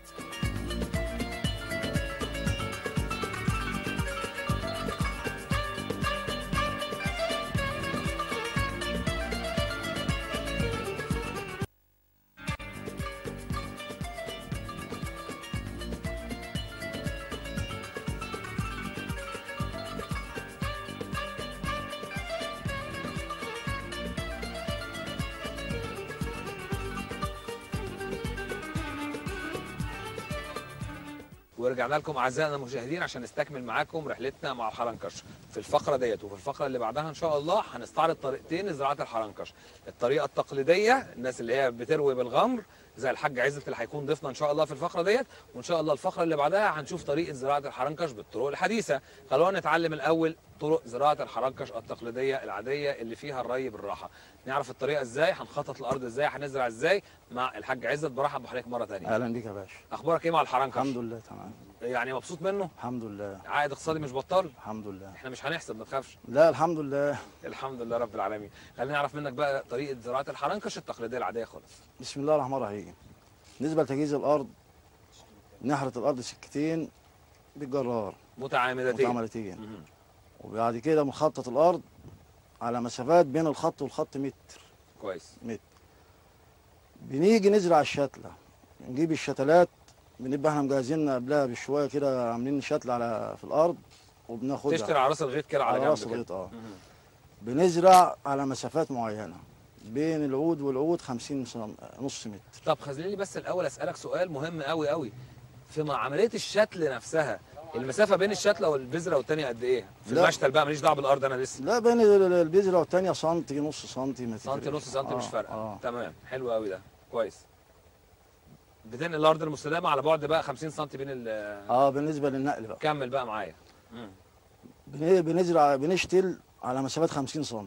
ورجعنا لكم اعزائنا المشاهدين عشان نستكمل معاكم رحلتنا مع الحرنكش في الفقره ديت وفي الفقره اللي بعدها ان شاء الله هنستعرض طريقتين لزراعه الحرنكش الطريقه التقليديه الناس اللي هي بتروي بالغمر زي الحاج عزت اللي هيكون ضيفنا ان شاء الله في الفقره ديت وان شاء الله الفقره اللي بعدها هنشوف طريقه زراعه الحرنكش بالطرق الحديثه خلونا نتعلم الاول طرق زراعه الحرنكش التقليديه العاديه اللي فيها الري بالراحه نعرف الطريقه ازاي هنخطط الارض ازاي هنزرع ازاي مع الحاج عزت برحب بحضرتك مره ثانيه اهلا بيك يا باشا اخبارك ايه مع الحرنكش الحمد لله تمام يعني مبسوط منه الحمد لله عائد اقتصادي مش بطال الحمد لله احنا مش هنحسب ما تخافش لا الحمد لله الحمد لله رب العالمين خلينا نعرف منك بقى طريقه زراعه الحرنكش التقليديه العاديه خالص بسم الله الرحمن الرحيم بالنسبه لتجهيز الارض نحرة الارض سكتين بالجرار متعامدتين متعاملتين مهم. وبعد كده بنخطط الارض على مسافات بين الخط والخط متر كويس بنيجي نزرع الشتله نجيب الشتلات بنبقى احنا مجهزين قبلها بشويه كده عاملين شتله على في الارض وبناخدها تشتري على راس الغيط كده على على راس جنب كده الغيط اه مهم. بنزرع على مسافات معينه بين العود والعود 50 سم نص متر طب خليني بس الاول اسالك سؤال مهم قوي قوي في مع عمليه الشتل نفسها المسافه بين الشتله والبذره والتانيه قد ايه في لا. المشتل بقى ماليش دعوه بالارض انا لسه لا بين ال- البذره والثانيه سنتي نص سنتي ما سنتي تفرقش. نص سنتي مش آه، فارقه اه تمام حلو قوي ده كويس بتنقل الارض المستدامه على بعد بقى 50 سم بين ال اه بالنسبه للنقل بقى كمل بقى معايا مم. بن- بنزرع بنشتل على مسافات 50 سم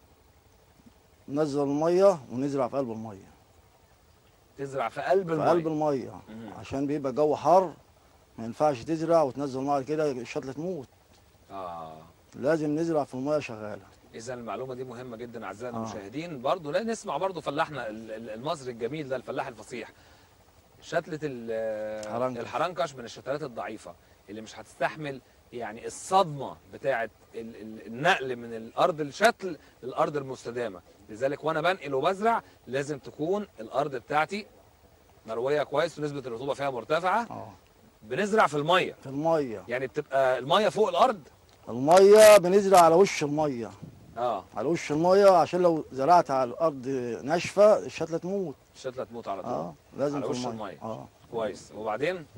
ننزل الميه ونزرع في قلب الميه تزرع في قلب في الميه قلب الميه مم. عشان بيبقى جو حر ما ينفعش تزرع وتنزل ميه كده الشتله تموت اه لازم نزرع في الميه شغاله اذا المعلومه دي مهمه جدا اعزائنا آه. المشاهدين برضو لا نسمع برضو فلاحنا ال- ال- المصري الجميل ده الفلاح الفصيح شتله ال- حرنكش. الحرنكش من الشتلات الضعيفه اللي مش هتستحمل يعني الصدمه بتاعه ال- ال- النقل من الارض الشتل للارض المستدامه لذلك وانا بنقل وبزرع لازم تكون الارض بتاعتي مرويه كويس ونسبه الرطوبه فيها مرتفعه اه بنزرع في الميه في الميه يعني بتبقى الميه فوق الارض الميه بنزرع على وش الميه اه على وش الميه عشان لو زرعت على الارض ناشفه الشتله تموت الشتله تموت على طول اه لازم على في وش الميه المية. اه كويس وبعدين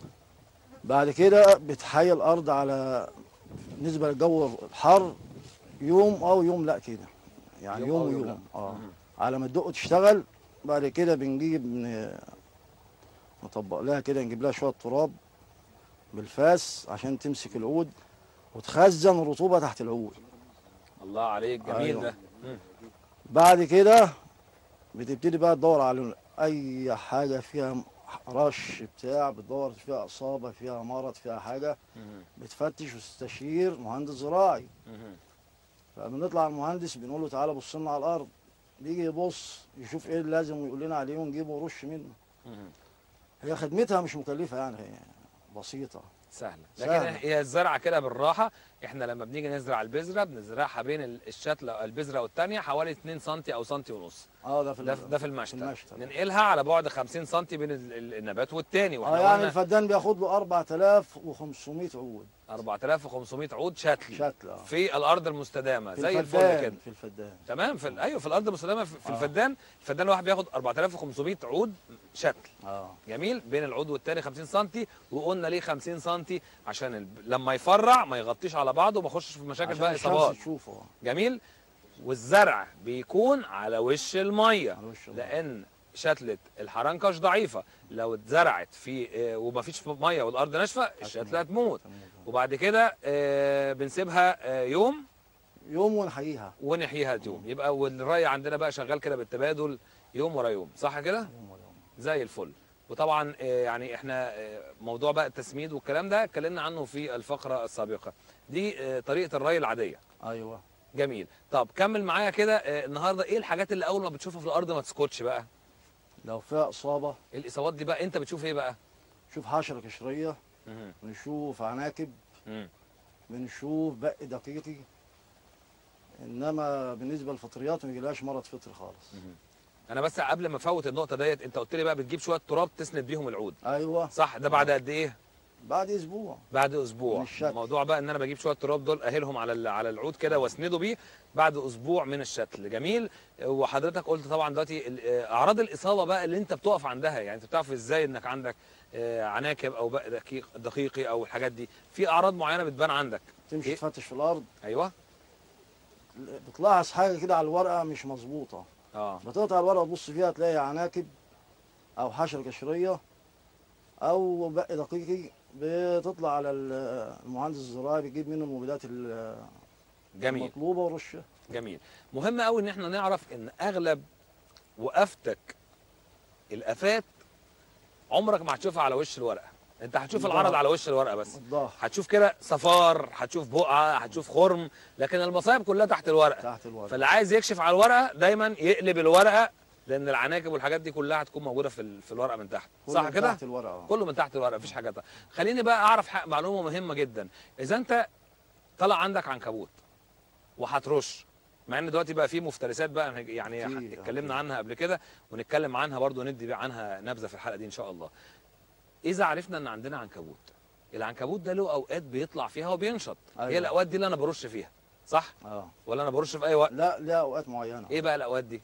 بعد كده بتحيي الارض على بالنسبه للجو الحر يوم او يوم لا كده يعني يوم أو يوم يوم ويوم اه مم. على ما تدق تشتغل بعد كده بنجيب ن- نطبق لها كده نجيب لها شويه تراب بالفاس عشان تمسك العود وتخزن الرطوبه تحت العود الله عليك جميل أيوة. ده مم. بعد كده بتبتدي بقى تدور على اي حاجه فيها رش بتاع بتدور فيها اصابه فيها مرض فيها حاجه مم. بتفتش وتستشير مهندس زراعي مم. فبنطلع المهندس بنقول له تعالى بص لنا على الارض بيجي يبص يشوف ايه اللي لازم ويقول لنا عليه ونجيبه ورش منه مم. هي خدمتها مش مكلفه يعني هي بسيطه سهله لكن سهلة. هي الزرعه كده بالراحه احنا لما بنيجي نزرع البذره بنزرعها بين ال- الشتله البذره والثانيه حوالي 2 سم او سم ونص اه ده في ده ال- ده في المشتل المشتل. ننقلها على بعد 50 سم بين ال- ال- النبات والتاني اه واحنا يعني قلنا الفدان بياخد له 4500 عود 4500 عود شتل شتل اه في الارض المستدامه في زي الفل الفدان كده في الفدان تمام في ال- ايوه في الارض المستدامه في في آه. الفدان الفدان الواحد بياخد 4500 عود شتل اه جميل بين العود والتاني 50 سم وقلنا ليه 50 سم عشان ال... لما يفرع ما يغطيش على بعضه وما يخشش في مشاكل عشان بقى الشمس اصابات تشوفه جميل والزرع بيكون على وش الميه على وش المية. لان شتله الحرنكش ضعيفه لو اتزرعت في آه، ومفيش ميه والارض ناشفه الشتله هتموت وبعد كده آه، بنسيبها آه، يوم يوم ونحييها ونحييها يوم يبقى والري عندنا بقى شغال كده بالتبادل يوم ورا يوم صح كده يوم ويوم. زي الفل وطبعا آه، يعني احنا آه، موضوع بقى التسميد والكلام ده اتكلمنا عنه في الفقره السابقه دي آه، طريقه الري العاديه ايوه جميل طب كمل معايا كده آه، النهارده ايه الحاجات اللي اول ما بتشوفها في الارض ما تسكتش بقى لو فيها اصابه الاصابات دي بقى انت بتشوف ايه بقى نشوف حشره قشريه مهم. بنشوف عناكب مم. بنشوف بق دقيقي انما بالنسبه للفطريات ما يجيلهاش مرض فطري خالص انا بس قبل ما افوت النقطه ديت انت قلت لي بقى بتجيب شويه تراب تسند بيهم العود ايوه صح ده بعد قد ايه بعد اسبوع بعد اسبوع من الشتل. الموضوع بقى ان انا بجيب شويه تراب دول اهلهم على ال- على العود كده واسنده بيه بعد اسبوع من الشتل جميل وحضرتك قلت طبعا دلوقتي ال- آه، اعراض الاصابه بقى اللي انت بتقف عندها يعني انت بتعرف ازاي انك عندك آه، عناكب او بقى دقيق دقيقي او الحاجات دي في اعراض معينه بتبان عندك تمشي إيه؟ تفتش في الارض ايوه بتلاحظ حاجه كده على الورقه مش مظبوطه اه بتقطع الورقه تبص فيها تلاقي عناكب او حشره قشريه او بق دقيقي بتطلع على ال- المهندس الزراعي بيجيب منه المبيدات ال- جميل المطلوبه ورشها جميل مهم قوي ان احنا نعرف ان اغلب وقفتك الافات عمرك ما هتشوفها على وش الورقه انت هتشوف بالظبط. العرض على وش الورقه بس الضغط هتشوف كده صفار هتشوف بقعه هتشوف خرم لكن المصايب كلها تحت الورقه تحت الورقه فاللي عايز يكشف على الورقه دايما يقلب الورقه لان العناكب والحاجات دي كلها هتكون موجوده في ال- في الورقه من تحت كله صح من كده تحت الورقه كله من تحت الورقه مفيش حاجه تحت. خليني بقى اعرف حق معلومه مهمه جدا اذا انت طلع عندك عنكبوت وهترش مع ان دلوقتي بقى في مفترسات بقى يعني في- اتكلمنا في. عنها قبل كده ونتكلم عنها برضو ندي بقى عنها نبذه في الحلقه دي ان شاء الله اذا عرفنا ان عندنا عنكبوت العنكبوت ده له اوقات بيطلع فيها وبينشط أيوة. ايه الاوقات دي اللي انا برش فيها صح اه ولا انا برش في اي وقت لا لها اوقات معينه ايه بقى الاوقات دي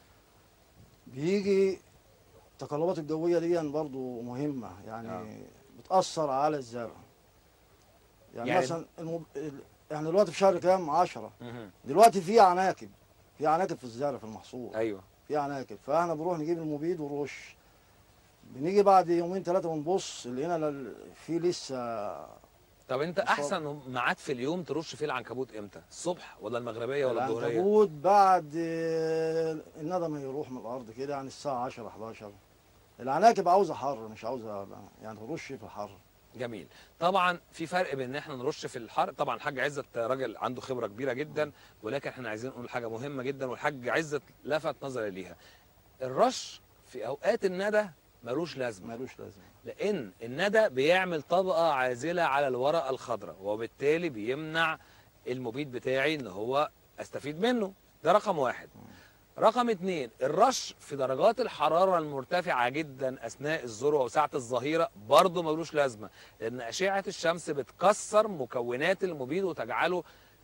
بيجي التقلبات الجويه دي برضو مهمه يعني آه. بتاثر على الزرع يعني, يعني- يعني مثلا المب... ال- يعني دلوقتي في شهر كام 10 مهم. دلوقتي في عناكب في عناكب في الزرع في المحصول ايوه في عناكب فاحنا بنروح نجيب المبيد ونرش بنيجي بعد يومين ثلاثه ونبص لقينا لل- في لسه طب انت إصابة. احسن ميعاد في اليوم ترش فيه العنكبوت امتى الصبح ولا المغربيه ولا الظهريه العنكبوت بعد آه، الندى ما يروح من الارض كده يعني الساعه 10 11 العناكب عاوزه حر مش عاوزه يعني ترش في الحر جميل طبعا في فرق بين ان احنا نرش في الحر طبعا الحاج عزت راجل عنده خبره كبيره جدا ولكن احنا عايزين نقول حاجه مهمه جدا والحاج عزت لفت نظري ليها الرش في اوقات الندى ملوش لازمه ملوش لازمه لان الندى بيعمل طبقه عازله على الورقه الخضراء وبالتالي بيمنع المبيد بتاعي ان هو استفيد منه ده رقم واحد رقم اتنين الرش في درجات الحرارة المرتفعة جدا أثناء الذروة وساعة الظهيرة برضه ملوش لازمة لأن أشعة الشمس بتكسر مكونات المبيد وتجعله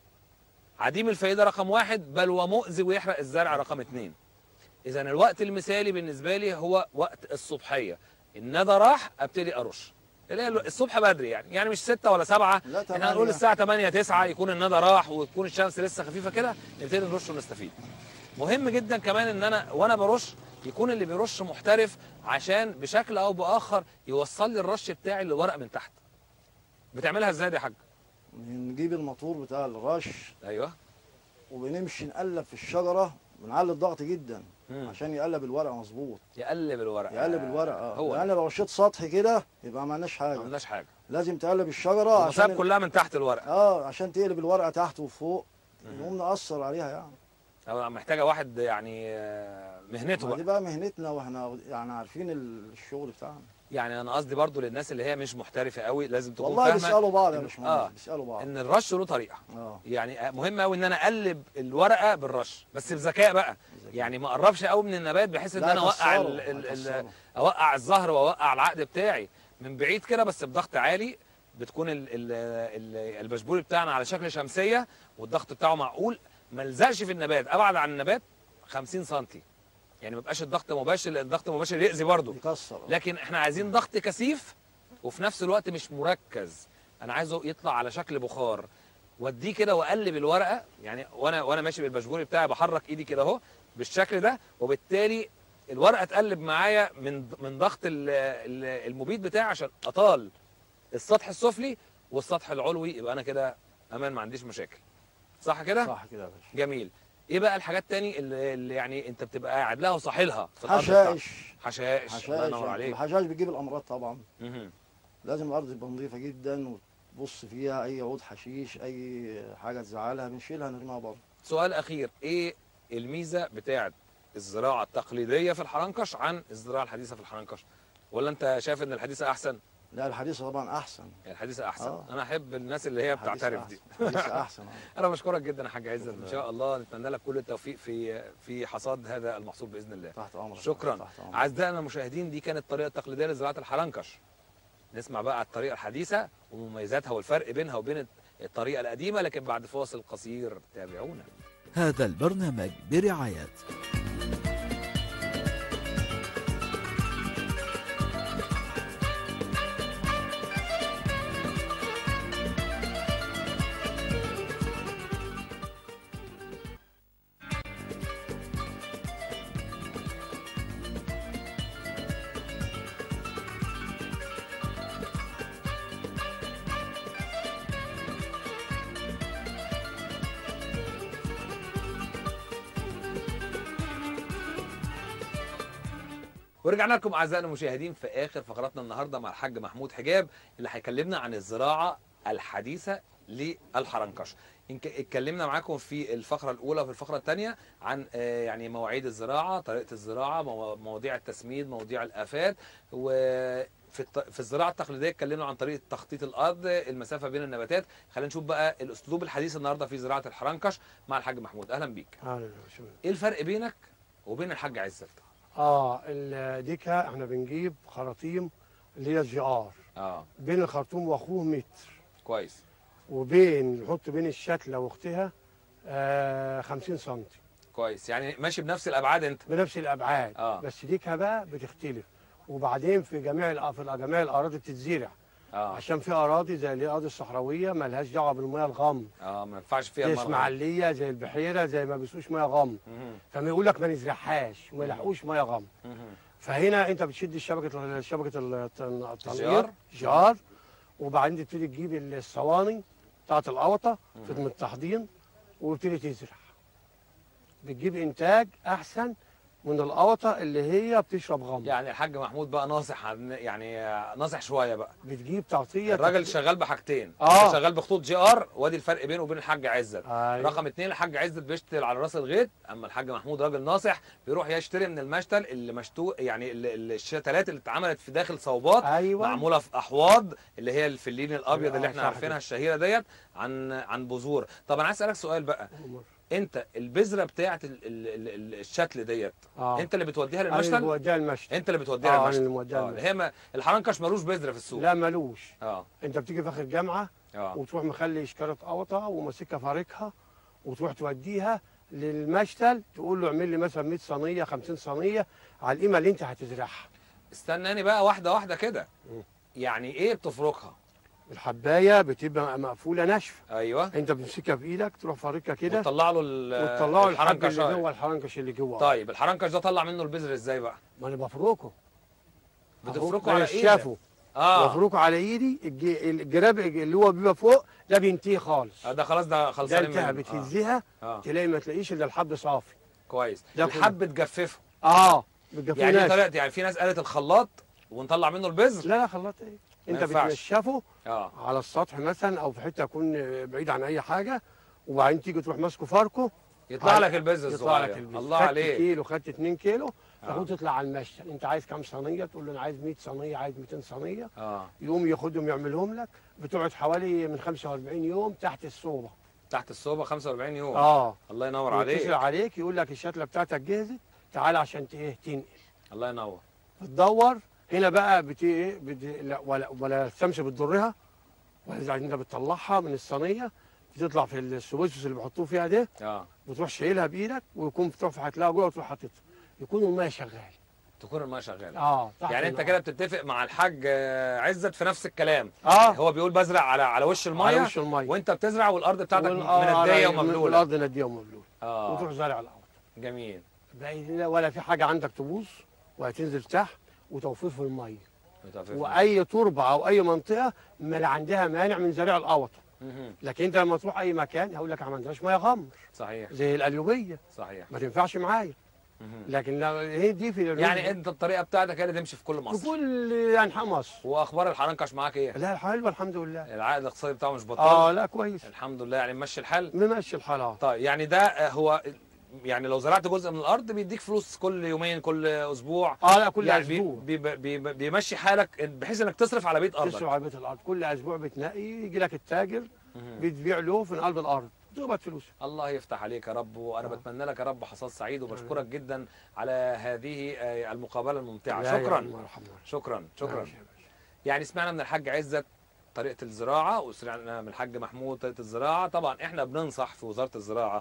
عديم الفائدة رقم واحد بل ومؤذي ويحرق الزرع رقم اتنين إذا الوقت المثالي بالنسبة لي هو وقت الصبحية الندى راح أبتدي أرش اللي هي الصبح بدري يعني يعني مش ستة ولا سبعة لا احنا تمام هنقول الساعة 8 9 يكون الندى راح وتكون الشمس لسه خفيفة كده نبتدي نرش ونستفيد مهم جدا كمان ان انا وانا برش يكون اللي بيرش محترف عشان بشكل او باخر يوصل لي الرش بتاعي للورق من تحت بتعملها ازاي دي يا حاج بنجيب الموتور بتاع الرش ايوه وبنمشي نقلب في الشجره بنعلي الضغط جدا مم. عشان يقلب الورق مظبوط يقلب الورق يقلب الورق اه هو لان لو رشيت سطحي كده يبقى ما عملناش ما حاجه عملناش حاجه لازم تقلب الشجره المساب عشان كلها من تحت الورق اه عشان تقلب الورقه تحت وفوق نقوم نأثر عليها يعني أو محتاجه واحد يعني آه، مهنته ما بقى دي بقى مهنتنا واحنا يعني عارفين الشغل بتاعنا يعني انا قصدي برضو للناس اللي هي مش محترفه قوي لازم تكون والله فاهمه بيسالوا بعض يا إن- باشمهندس آه. بيسالوا بعض ان الرش له طريقه اه يعني مهم قوي ان انا اقلب الورقه بالرش بس بذكاء بقى يعني ما اقربش قوي من النبات بحيث ان لا انا اوقع يكسروا، ال- ال- ال- يكسروا. اوقع الزهر واوقع العقد بتاعي من بعيد كده بس بضغط عالي بتكون ال ال ال البشبوري بتاعنا على شكل شمسيه والضغط بتاعه معقول ما الزقش في النبات ابعد عن النبات 50 سم يعني ما يبقاش الضغط مباشر لان الضغط مباشر يأذي برضه يكسر لكن احنا عايزين ضغط كثيف وفي نفس الوقت مش مركز انا عايزه يطلع على شكل بخار واديه كده واقلب الورقه يعني وانا وانا ماشي بالبشبوري بتاعي بحرك ايدي كده اهو بالشكل ده وبالتالي الورقه تقلب معايا من من ضغط ال- ال- المبيد بتاعي عشان اطال السطح السفلي والسطح العلوي يبقى انا كده امان ما عنديش مشاكل صح كده صح كده يا باشا جميل ايه بقى الحاجات تاني اللي, اللي يعني انت بتبقى قاعد لها وصاحلها في الارض بتاعتك؟ حشائش حشائش الله ينور حشائش عليك الحشائش بتجيب الامراض طبعا مهم. لازم الارض تبقى نظيفه جدا وتبص فيها اي عود حشيش اي حاجه تزعلها بنشيلها نرميها بره سؤال اخير ايه الميزه بتاعه الزراعه التقليديه في الحرنكش عن الزراعه الحديثه في الحرنكش ولا انت شايف ان الحديثه احسن لا الحديثه طبعا احسن يعني الحديثه احسن آه. انا احب الناس اللي هي الحديثة بتعترف دي أحسن. الحديثه احسن آه. انا بشكرك جدا يا حاج عزت ان شاء الله نتمنى لك كل التوفيق في في حصاد هذا المحصول باذن الله تحت امرك شكرا تحت امرك اعزائنا المشاهدين دي كانت الطريقه التقليديه لزراعه الحرنكش نسمع بقى على الطريقه الحديثه ومميزاتها والفرق بينها وبين الطريقه القديمه لكن بعد فاصل قصير تابعونا هذا البرنامج برعاية ورجعنا لكم اعزائنا المشاهدين في اخر فقراتنا النهارده مع الحاج محمود حجاب اللي هيكلمنا عن الزراعه الحديثه للحرنكش يمكن اتكلمنا معاكم في الفقره الاولى وفي الفقره الثانيه عن آه، يعني مواعيد الزراعه طريقه الزراعه مو- مواضيع التسميد مواضيع الافات وفي الت- في الزراعه التقليديه اتكلمنا عن طريقه تخطيط الارض المسافه بين النباتات خلينا نشوف بقى الاسلوب الحديث النهارده في زراعه الحرنكش مع الحاج محمود اهلا بيك اهلا وسهلا ايه الفرق بينك وبين الحاج عزت اه الديكا احنا بنجيب خراطيم اللي هي الجي ار اه بين الخرطوم واخوه متر كويس وبين نحط بين الشتله واختها آه 50 سم كويس يعني ماشي بنفس الابعاد انت بنفس الابعاد آه. بس ديكها بقى بتختلف وبعدين في جميع الأ- في جميع الاراضي بتتزرع اه عشان في اراضي زي الاراضي الصحراويه ملهاش دعوه بالميه الغم اه ما ينفعش فيها زي المرة. اسماعيليه زي البحيره زي ما بيسوش ميه غم مهم. فما يقول لك ما نزرعهاش وما يلحقوش ميه غم مهم. فهنا انت بتشد الشبكه شبكه الت- الجار. التنقيط جار وبعدين تبتدي تجيب الصواني بتاعت القوطه في من التحضين وتبتدي تزرع بتجيب انتاج احسن من القوطه اللي هي بتشرب غمر يعني الحاج محمود بقى ناصح عن يعني ناصح شويه بقى بتجيب تغطيه الراجل شغال بحاجتين آه. شغال بخطوط جي ار وادي الفرق بينه وبين الحاج عزت أيوة. رقم اتنين الحاج عزت بيشتغل على راس الغيط اما الحاج محمود راجل ناصح بيروح يشتري من المشتل اللي مشتو يعني ال- ال- الشتلات اللي اتعملت في داخل صوبات ايوه معموله في احواض اللي هي الفلين الابيض اللي آه، احنا صح عارفينها كده. الشهيره ديت عن عن بذور طب انا عايز اسالك سؤال بقى انت البذره بتاعت ال- ال- ال- ال- الشتل ديت اه انت اللي بتوديها انا للمشتل بوديها المشتل انت اللي بتوديها اه انا للمشتل اللي موديها اه المشتل. اللي هي ما الحرنكش ملوش بذره في السوق لا ملوش اه انت بتيجي في اخر الجامعه اه وتروح مخلي شكاره قوطه وماسكها فاركها وتروح توديها للمشتل تقول له اعمل لي مثلا 100 صينيه 50 صينيه على القيمه اللي انت هتزرعها استناني بقى واحده واحده كده مم. يعني ايه بتفركها الحبايه بتبقى مقفوله ناشفه ايوه انت بتمسكها بايدك تروح فاركها كده وتطلع له ال- وتطلعه الحب الحرنكش اللي آه. جوه الحرنكش اللي جوه طيب الحرنكش ده طلع منه البذر ازاي بقى ما انا بفركه بتفركه على ايدك شافه اه بفركه على ايدي الج- الجراب اللي هو بيبقى فوق ده بينتهي خالص آه، ده خلاص ده ده خلصانين انتهى منه. بتهزها اه, آه. تلاقي ما تلاقيش الا الحب صافي كويس ده الحب تجففه اه بتجففه يعني ايه ناشف. طريقه يعني في ناس قالت الخلاط ونطلع منه البذر لا لا خلاط ايه انت ينفعش. بتنشفه اه على السطح مثلا او في حته يكون بعيد عن اي حاجه وبعدين تيجي تروح ماسكه فاركه يطلع على- لك البذر يطلع لك الصغير البذر الله خدت عليك كيلو خدت 2 كيلو آه. تاخد تطلع على المشتل انت عايز كام صينيه تقول له انا عايز 100 صينيه عايز 200 صينيه اه يقوم ياخدهم يعملهم لك بتقعد حوالي من 45 يوم تحت الصوبه تحت الصوبه 45 يوم اه الله ينور يتصل عليك عليك يقول لك الشتله بتاعتك جهزت تعال عشان ت- ايه تنقل الله ينور بتدور هنا بقى بت ايه بت... لا ولا ولا الشمس بتضرها ولا إذا انت بتطلعها من الصينيه بتطلع في السويسوس اللي بيحطوه فيها ده اه بتروح شايلها بايدك ويكون بتروح هتلاقيها جوه وتروح حاططها يكون الميه شغال تكون الميه شغاله اه تحت يعني انت النار. كده بتتفق مع الحاج آه، عزت في نفس الكلام اه هو بيقول بزرع على على وش على الميه وش الميه وانت بتزرع والارض بتاعتك وال- آه، منديه على- ومبلوله الارض نديه ومبلوله اه وتروح زارع الارض جميل باذن الله ولا في حاجه عندك تبوظ وهتنزل تحت وتوفير في الميه متفق. واي تربه او اي منطقه ما لا عندها مانع من زرع القوطه مهم. لكن انت لما تروح اي مكان هقول لك ما عندناش ميه غمر صحيح زي القليوبيه صحيح ما تنفعش معايا مهم. لكن لو هي دي في الرز يعني انت الطريقه بتاعتك هي اللي تمشي في كل في مصر كل انحاء مصر واخبار الحرنكش معاك ايه لا حلوه الحمد لله العائد الاقتصادي بتاعه مش بطال اه لا كويس الحمد لله يعني ممشي الحال ممشي الحالات طيب يعني ده آه، هو يعني لو زرعت جزء من الارض بيديك فلوس كل يومين كل اسبوع اه لا كل يعني بي اسبوع بي بي بيمشي حالك بحيث انك تصرف على بيت ارضك تصرف على بيت الارض كل اسبوع بتنقي يجي لك التاجر مهم. بتبيع له في قلب الارض تقبض فلوس الله يفتح عليك يا رب وانا آه. بتمنى لك يا رب حصاد سعيد وبشكرك جدا على هذه آه، المقابله الممتعه لا يا شكرا الله يرحمه. شكرا شكرا ماشي يا باشا. يعني سمعنا من الحاج عزت طريقه الزراعه وسمعنا من الحاج محمود طريقه الزراعه طبعا احنا بننصح في وزاره الزراعه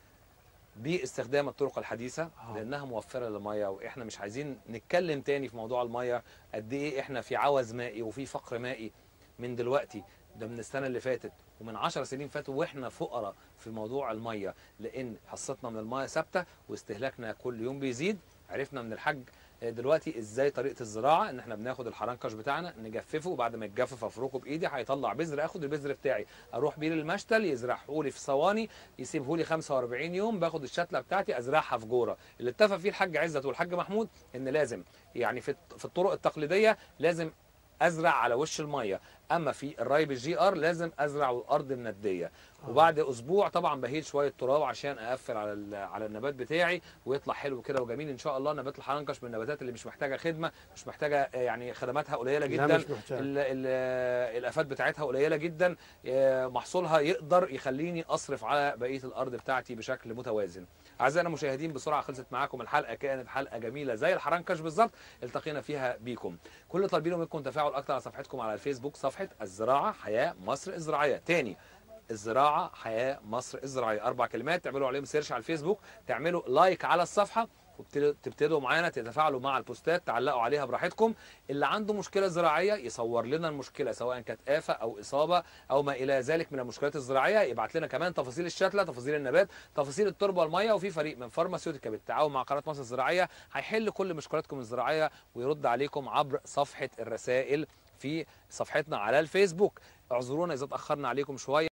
باستخدام الطرق الحديثه آه. لانها موفره للميه واحنا مش عايزين نتكلم تاني في موضوع الميه قد ايه احنا في عوز مائي وفي فقر مائي من دلوقتي ده من السنه اللي فاتت ومن 10 سنين فاتوا واحنا فقراء في موضوع الميه لان حصتنا من الميه ثابته واستهلاكنا كل يوم بيزيد عرفنا من الحاج دلوقتي ازاي طريقه الزراعه ان احنا بناخد الحرنكش بتاعنا نجففه وبعد ما يتجفف افركه بايدي هيطلع بذر اخد البذر بتاعي اروح بيه للمشتل يزرعه لي في صواني يسيبه لي 45 يوم باخد الشتله بتاعتي ازرعها في جوره اللي اتفق فيه الحاج عزت والحاج محمود ان لازم يعني في في الطرق التقليديه لازم ازرع على وش الميه اما في الري بالجي ار لازم ازرع والارض منديه وبعد اسبوع طبعا بهيل شويه تراب عشان اقفل على ال- على النبات بتاعي ويطلع حلو كده وجميل ان شاء الله نبات الحرنكش من النباتات اللي مش محتاجه خدمه مش محتاجه آه، يعني خدماتها قليله لا جدا مش محتاج ال- ال- الافات بتاعتها قليله جدا آه، محصولها يقدر يخليني اصرف على بقيه الارض بتاعتي بشكل متوازن اعزائنا المشاهدين بسرعه خلصت معاكم الحلقه كانت حلقه جميله زي الحرنكش بالظبط التقينا فيها بيكم كل طالبين منكم تفاعل اكتر على صفحتكم على الفيسبوك صفحه الزراعه حياه مصر الزراعيه تاني الزراعه حياه مصر الزراعيه اربع كلمات تعملوا عليهم سيرش على الفيسبوك تعملوا لايك على الصفحه وتبتدوا معانا تتفاعلوا مع البوستات تعلقوا عليها براحتكم اللي عنده مشكله زراعيه يصور لنا المشكله سواء كانت افه او اصابه او ما الى ذلك من المشكلات الزراعيه يبعت لنا كمان تفاصيل الشتله تفاصيل النبات تفاصيل التربه والميه وفي فريق من فارماسيوتيكا بالتعاون مع قناه مصر الزراعيه هيحل كل مشكلاتكم الزراعيه ويرد عليكم عبر صفحه الرسائل في صفحتنا على الفيسبوك اعذرونا اذا اتاخرنا عليكم شويه